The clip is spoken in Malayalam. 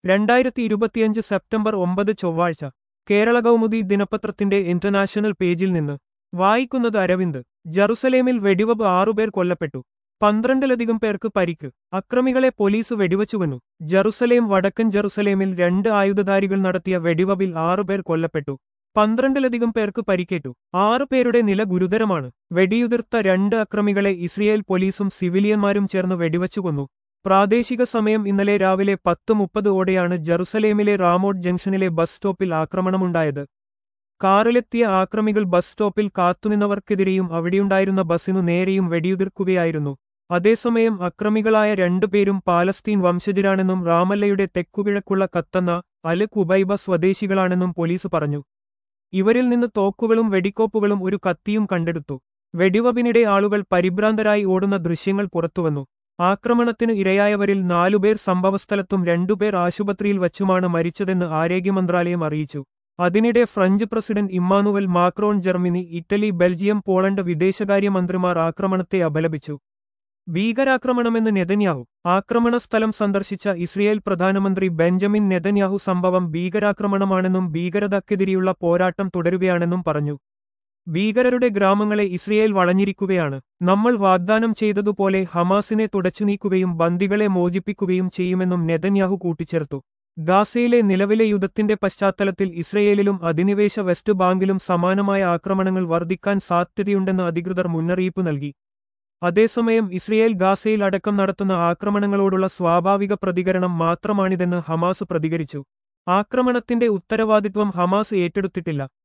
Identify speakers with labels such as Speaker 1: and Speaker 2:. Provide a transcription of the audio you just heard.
Speaker 1: രണ്ടായിരത്തി ഇരുപത്തിയഞ്ച് സെപ്റ്റംബർ ഒമ്പത് ചൊവ്വാഴ്ച കേരള കൗമുദി ദിനപത്രത്തിന്റെ ഇന്റർനാഷണൽ പേജിൽ നിന്ന് വായിക്കുന്നത് അരവിന്ദ് ജറുസലേമിൽ വെടിവെപ്പ് ആറുപേർ കൊല്ലപ്പെട്ടു പന്ത്രണ്ടിലധികം പേർക്ക് പരിക്ക് അക്രമികളെ പോലീസ് വെടിവച്ചുവന്നു ജറുസലേം വടക്കൻ ജറുസലേമിൽ രണ്ട് ആയുധധാരികൾ നടത്തിയ വെടിവപ്പിൽ ആറുപേർ കൊല്ലപ്പെട്ടു പന്ത്രണ്ടിലധികം പേർക്ക് പരിക്കേറ്റു ആറു പേരുടെ നില ഗുരുതരമാണ് വെടിയുതിർത്ത രണ്ട് അക്രമികളെ ഇസ്രയേൽ പോലീസും സിവിലിയന്മാരും ചേർന്ന് വെടിവച്ചു കൊന്നു പ്രാദേശിക സമയം ഇന്നലെ രാവിലെ പത്ത് മുപ്പത് ഓടെയാണ് ജറുസലേമിലെ റാമോഡ് ജംഗ്ഷനിലെ ബസ് സ്റ്റോപ്പിൽ ആക്രമണമുണ്ടായത് കാറിലെത്തിയ ആക്രമികൾ ബസ് സ്റ്റോപ്പിൽ കാത്തുനിന്നവർക്കെതിരെയും അവിടെയുണ്ടായിരുന്ന ബസിനു നേരെയും വെടിയുതിർക്കുകയായിരുന്നു അതേസമയം അക്രമികളായ രണ്ടുപേരും പാലസ്തീൻ വംശജരാണെന്നും റാമല്ലയുടെ തെക്കുകിഴക്കുള്ള കത്തന്ന അല് കുബൈബ സ്വദേശികളാണെന്നും പോലീസ് പറഞ്ഞു ഇവരിൽ നിന്ന് തോക്കുകളും വെടിക്കോപ്പുകളും ഒരു കത്തിയും കണ്ടെടുത്തു വെടിവപ്പിനിടെ ആളുകൾ പരിഭ്രാന്തരായി ഓടുന്ന ദൃശ്യങ്ങൾ പുറത്തുവന്നു ആക്രമണത്തിന് ഇരയായവരിൽ നാലുപേർ സംഭവസ്ഥലത്തും രണ്ടുപേർ ആശുപത്രിയിൽ വച്ചുമാണ് മരിച്ചതെന്ന് ആരോഗ്യമന്ത്രാലയം അറിയിച്ചു അതിനിടെ French president Emmanuel Macron Germany Italy Belgium Poland വിദേശകാര്യമന്ത്രിമാർ ആക്രമണത്തെ അപലപിച്ചു ഭീകരാക്രമണമെന്ന് നെതന്യാഹു ആക്രമണ സ്ഥലം സന്ദർശിച്ച ഇസ്രയേൽ പ്രധാനമന്ത്രി ബെഞ്ചമിൻ നെതന്യാഹു സംഭവം ഭീകരാക്രമണമാണെന്നും ഭീകരതക്കെതിരെയുള്ള പോരാട്ടം തുടരുകയാണെന്നും പറഞ്ഞു ഭീകരരുടെ ഗ്രാമങ്ങളെ ഇസ്രയേൽ വളഞ്ഞിരിക്കുകയാണ് നമ്മൾ വാഗ്ദാനം ചെയ്തതുപോലെ ഹമാസിനെ തുടച്ചുനീക്കുകയും ബന്ദികളെ മോചിപ്പിക്കുകയും ചെയ്യുമെന്നും നെതന്യാഹു കൂട്ടിച്ചേർത്തു ഗാസയിലെ നിലവിലെ യുദ്ധത്തിന്റെ പശ്ചാത്തലത്തിൽ ഇസ്രയേലിലും അധിനിവേശ വെസ്റ്റ് ബാങ്കിലും സമാനമായ ആക്രമണങ്ങൾ വർദ്ധിക്കാൻ സാധ്യതയുണ്ടെന്ന് അധികൃതർ മുന്നറിയിപ്പ് നൽകി അതേസമയം ഇസ്രയേൽ ഗാസയിൽ അടക്കം നടത്തുന്ന ആക്രമണങ്ങളോടുള്ള സ്വാഭാവിക പ്രതികരണം മാത്രമാണിതെന്ന് ഹമാസ് പ്രതികരിച്ചു ആക്രമണത്തിന്റെ ഉത്തരവാദിത്വം ഹമാസ് ഏറ്റെടുത്തിട്ടില്ല